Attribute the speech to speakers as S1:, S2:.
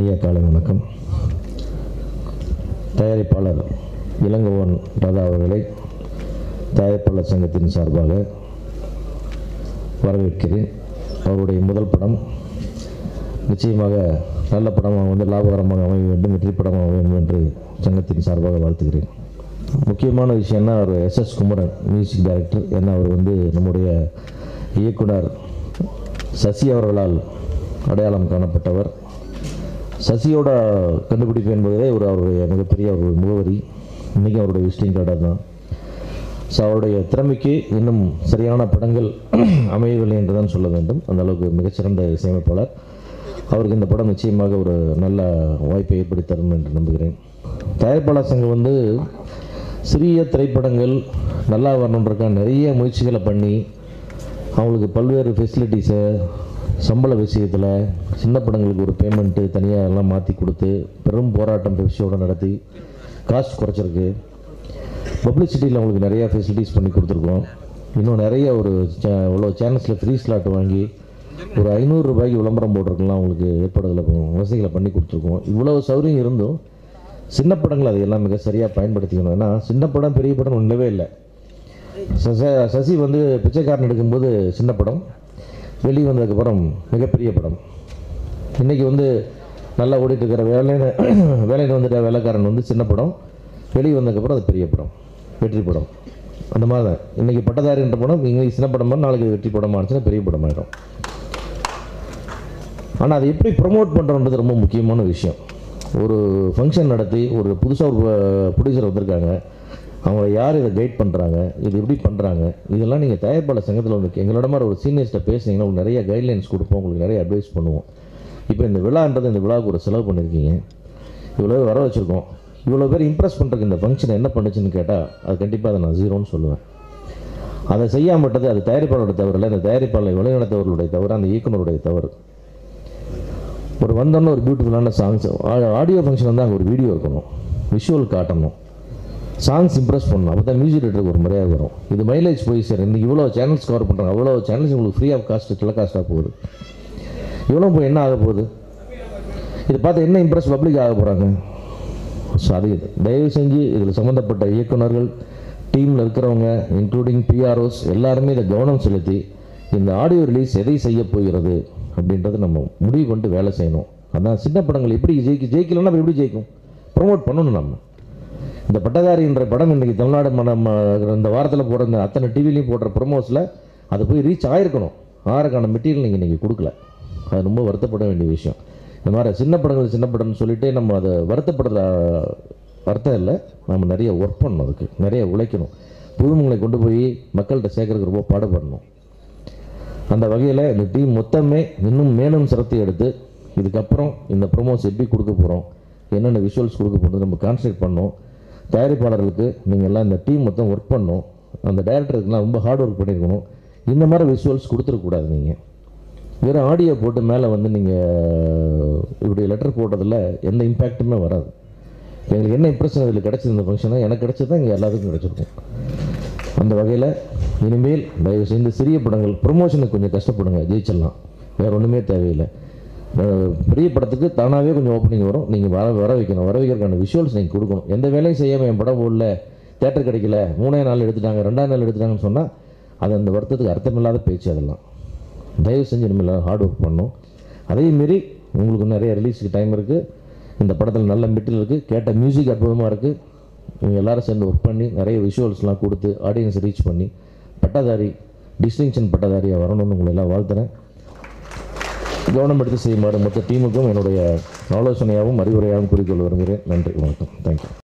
S1: இனிய காலை வணக்கம் தயாரிப்பாளர் இளங்கோவன் ராதா அவர்களை தயாரிப்பாளர் சங்கத்தின் சார்பாக வரவேற்கிறேன் அவருடைய முதல் படம் நிச்சயமாக நல்ல படமாக வந்து லாபகரமாக அமைய வேண்டும் வெற்றி படமாக வேண்டும் என்று சங்கத்தின் சார்பாக வாழ்த்துகிறேன் முக்கியமான விஷயம்னா அவர் எஸ்எஸ் குமரன் மியூசிக் டைரக்டர் ஏன்னா அவர் வந்து நம்முடைய இயக்குனர் சசி அவர்களால் அடையாளம் காணப்பட்டவர் சசியோட கண்டுபிடிப்பு என்பதே ஒரு அவருடைய மிகப்பெரிய ஒரு முகவரி இன்றைக்கி அவருடைய விசிட்டிங் கார்டாக தான் ஸோ அவருடைய திறமைக்கு இன்னும் சரியான படங்கள் அமையவில்லை என்று தான் சொல்ல வேண்டும் அந்த அளவுக்கு மிகச்சிறந்த இசையமைப்பாளர் அவருக்கு இந்த படம் நிச்சயமாக ஒரு நல்ல வாய்ப்பை ஏற்படுத்தி தரும் என்று நம்புகிறேன் தயாரிப்பாளர் சங்கம் வந்து சிறிய திரைப்படங்கள் நல்லா வரணுன்றக்காக நிறைய முயற்சிகளை பண்ணி அவங்களுக்கு பல்வேறு ஃபெசிலிட்டிஸை சம்பள விஷயத்தில் சின்ன படங்களுக்கு ஒரு பேமெண்ட்டு தனியாக எல்லாம் மாற்றி கொடுத்து பெரும் போராட்டம் விஷயோடு நடத்தி காஸ்ட் குறைச்சிருக்கு பப்ளிசிட்டியில் அவங்களுக்கு நிறையா ஃபெசிலிட்டிஸ் பண்ணி கொடுத்துருக்கோம் இன்னும் நிறைய ஒரு சே- இவ்வளோ சேனல்ஸில் ஃப்ரீ ஸ்லாட் வாங்கி ஒரு ஐநூறு ரூபாய்க்கு விளம்பரம் போட்டிருக்கலாம் அவங்களுக்கு ஏற்பாடுகளை ப- வசதிகளை பண்ணி கொடுத்துருக்கோம் இவ்வளோ சௌகரியம் இருந்தும் சின்ன படங்கள் அதையெல்லாம் மிக சரியாக பயன்படுத்திக்கணும் ஏன்னா சின்ன படம் பெரிய படம் ஒன்றவே இல்லை சச- சசி வந்து பிச்சைக்காரன் எடுக்கும்போது சின்ன படம் வெளியே வந்ததுக்கப்புறம் மிகப்பெரிய படம் இன்றைக்கி வந்து நல்லா ஓடிட்டு இருக்கிற வேலைன்னு வேலைன்னு வந்துட்ட வேலைக்காரன் வந்து சின்ன படம் வெளியே வந்ததுக்கப்புறம் அது பெரிய படம் வெற்றி படம் அந்த மாதிரி தான் இன்றைக்கி பட்டதாரின்ற படம் இன்றைக்கி சின்ன படம் மாதிரி நாளைக்கு வெற்றி படமாக இருந்துச்சுன்னா பெரிய படமாயிடும் ஆனால் அதை எப்படி ப்ரொமோட் பண்ணுறோன்றது ரொம்ப முக்கியமான விஷயம் ஒரு ஃபங்க்ஷன் நடத்தி ஒரு புதுசாக ஒரு ப்ரொடியூசர் வந்திருக்காங்க அவங்க யார் இதை கைட் பண்ணுறாங்க இது எப்படி பண்ணுறாங்க இதெல்லாம் நீங்கள் தயாரிப்பாளர் சங்கத்தில் வந்து எங்களோட மாதிரி ஒரு சீனியர்ஸ்ட்டை பேசுனீங்கன்னா உங்களுக்கு நிறைய கைட்லைன்ஸ் கொடுப்போம் உங்களுக்கு நிறைய அட்வைஸ் பண்ணுவோம் இப்போ இந்த விழான்றது இந்த விழாவுக்கு ஒரு செலவு பண்ணியிருக்கீங்க இவ்வளோ வர வச்சுருக்கோம் இவ்வளோ பேர் இம்ப்ரெஸ் பண்ணுறதுக்கு இந்த ஃபங்க்ஷன் என்ன பண்ணுச்சுன்னு கேட்டால் அது கண்டிப்பாக அதை நான் ஜீரோன்னு சொல்லுவேன் அதை செய்யாமட்டது அது தயாரிப்பாளருடைய தவறு இல்லை அந்த தயாரிப்பாளரை வழிநடத்தவர்களுடைய தவறு அந்த இயக்குனருடைய தவறு ஒரு வந்தோன்னே ஒரு பியூட்டிஃபுல்லான சாங்ஸ் ஆடியோ ஃபங்க்ஷன் வந்து அங்கே ஒரு வீடியோ இருக்கணும் விஷுவல் காட்டணும் சாங்ஸ் இம்ப்ரெஸ் பண்ணணும் அப்போ தான் மியூசிக் டேரக்டருக்கு ஒரு மரியாதை வரும் இது மைலேஜ் போய் சார் இன்றைக்கி இவ்வளோ சேனல்ஸ் கவர் பண்ணுறாங்க அவ்வளோ சேனல்ஸ் உங்களுக்கு ஃப்ரீ ஆஃப் காஸ்ட் டெலகாஸ்ட்டாக போகுது இவ்வளோ போய் என்ன ஆக போகுது இது பார்த்து என்ன இம்ப்ரெஸ் பப்ளிக் ஆக போகிறாங்க ஸோ அது இது. தயவு செஞ்சு இதில் சம்மந்தப்பட்ட இயக்குனர்கள் டீமில் இருக்கிறவங்க இன்க்ளூடிங் பிஆர்ஓஸ் எல்லாருமே இதை கவனம் செலுத்தி இந்த ஆடியோ ரிலீஸ் எதை செய்ய போகிறது அப்படின்றத நம்ம முடிவு கொண்டு வேலை செய்யணும் அதான் சின்ன படங்கள் எப்படி ஜெயிக்க ஜெயிக்கலன்னா அப்புறம் எப்படி ஜெயிக்கும் ப்ரொமோட் பண்ணணும் நம்ம இந்த பட்டதாரின்ற படம் இன்றைக்கி தமிழ்நாடு ம- ம- இந்த வாரத்தில் போடுற இந்த அத்தனை டிவிலையும் போடுற ப்ரொமோஸில் அது போய் ரீச் ஆயிருக்கணும் ஆறுக்கான மெட்டீரியல் நீங்கள் இன்றைக்கி கொடுக்கல அது ரொம்ப வருத்தப்பட வேண்டிய விஷயம் இந்த மாதிரி சின்ன படங்கள் சின்ன படம்னு சொல்லிட்டு நம்ம அதை வருத்தப்படுற அர்த்தம் இல்லை நம்ம நிறைய ஒர்க் பண்ணணும் அதுக்கு நிறைய உழைக்கணும் புதுமுகளை கொண்டு போய் மக்கள்கிட்ட சேர்க்கறதுக்கு ரொம்ப பாடுபடணும் அந்த வகையில் இந்த டீம் மொத்தமே இன்னும் மேலும் சிரத்தை எடுத்து இதுக்கப்புறம் இந்த ப்ரொமோஸ் எப்படி கொடுக்க போகிறோம் என்னென்ன விஷுவல்ஸ் கொடுக்க போகிறது நம்ம கான்சன்ட்ரேட் பண்ணோம் தயாரிப்பாளர்களுக்கு நீங்கள் எல்லாம் இந்த டீம் மொத்தம் ஒர்க் பண்ணணும் அந்த டைரக்டருக்குலாம் ரொம்ப ஹார்ட் ஒர்க் பண்ணியிருக்கணும் இந்த மாதிரி விஷுவல்ஸ் கொடுத்துருக்கூடாது நீங்கள் வெறும் ஆடியோ போட்டு மேலே வந்து நீங்கள் இப்படி லெட்டர் போடுறதுல எந்த இம்பேக்ட்டுமே வராது எங்களுக்கு என்ன இம்ப்ரெஷன் இதில் கிடச்சிது இந்த ஃபங்க்ஷனை எனக்கு கிடச்சது தான் இங்கே எல்லாத்துக்கும் கிடச்சிருக்கும் அந்த வகையில் இனிமேல் தயவு செய்து சிறிய படங்கள் ப்ரொமோஷனுக்கு கொஞ்சம் கஷ்டப்படுங்க ஜெயிச்சிடலாம் வேறு ஒன்றுமே தேவையில்லை அஹ் பெரிய படத்துக்கு தானாகவே கொஞ்சம் ஓப்பனிங் வரும் நீங்கள் வர வர வைக்கணும் வர வைக்கிறதுக்கான விஷுவல்ஸ் நீங்கள் கொடுக்கணும் எந்த வேலையும் செய்யாமல் என் படம் ஓடல தேட்டர் கிடைக்கல மூணே நாள் எடுத்துட்டாங்க ரெண்டாம் நாள் எடுத்துட்டாங்கன்னு சொன்னால் அது அந்த வருத்தத்துக்கு அர்த்தமில்லாத பேச்சு அதெல்லாம் தயவு செஞ்சு இனிமேல் ஹார்ட் ஒர்க் பண்ணணும் அதே மாரி உங்களுக்கு நிறைய ரிலீஸுக்கு டைம் இருக்குது இந்த படத்தில் நல்ல மெட்டீரியல் இருக்குது கேட்ட மியூசிக் அற்புதமாக இருக்குது நீங்கள் எல்லாரும் சேர்ந்து ஒர்க் பண்ணி நிறைய விஷுவல்ஸ்லாம் கொடுத்து ஆடியன்ஸை ரீச் பண்ணி பட்டதாரி டிஸ்டிங்ஷன் பட்டதாரியாக வரணும்னு உங்களை எல்லாம் வாழ்த்துறேன் கவனம் எடுத்து செய்யுமாறு மொத்த டீமுக்கும் என்னுடைய ஆலோசனையாகவும் அறிவுரையாகவும் கூறிக்கொள்ள விரும்புகிறேன் நன்றி வணக்கம் தேங்க்யூ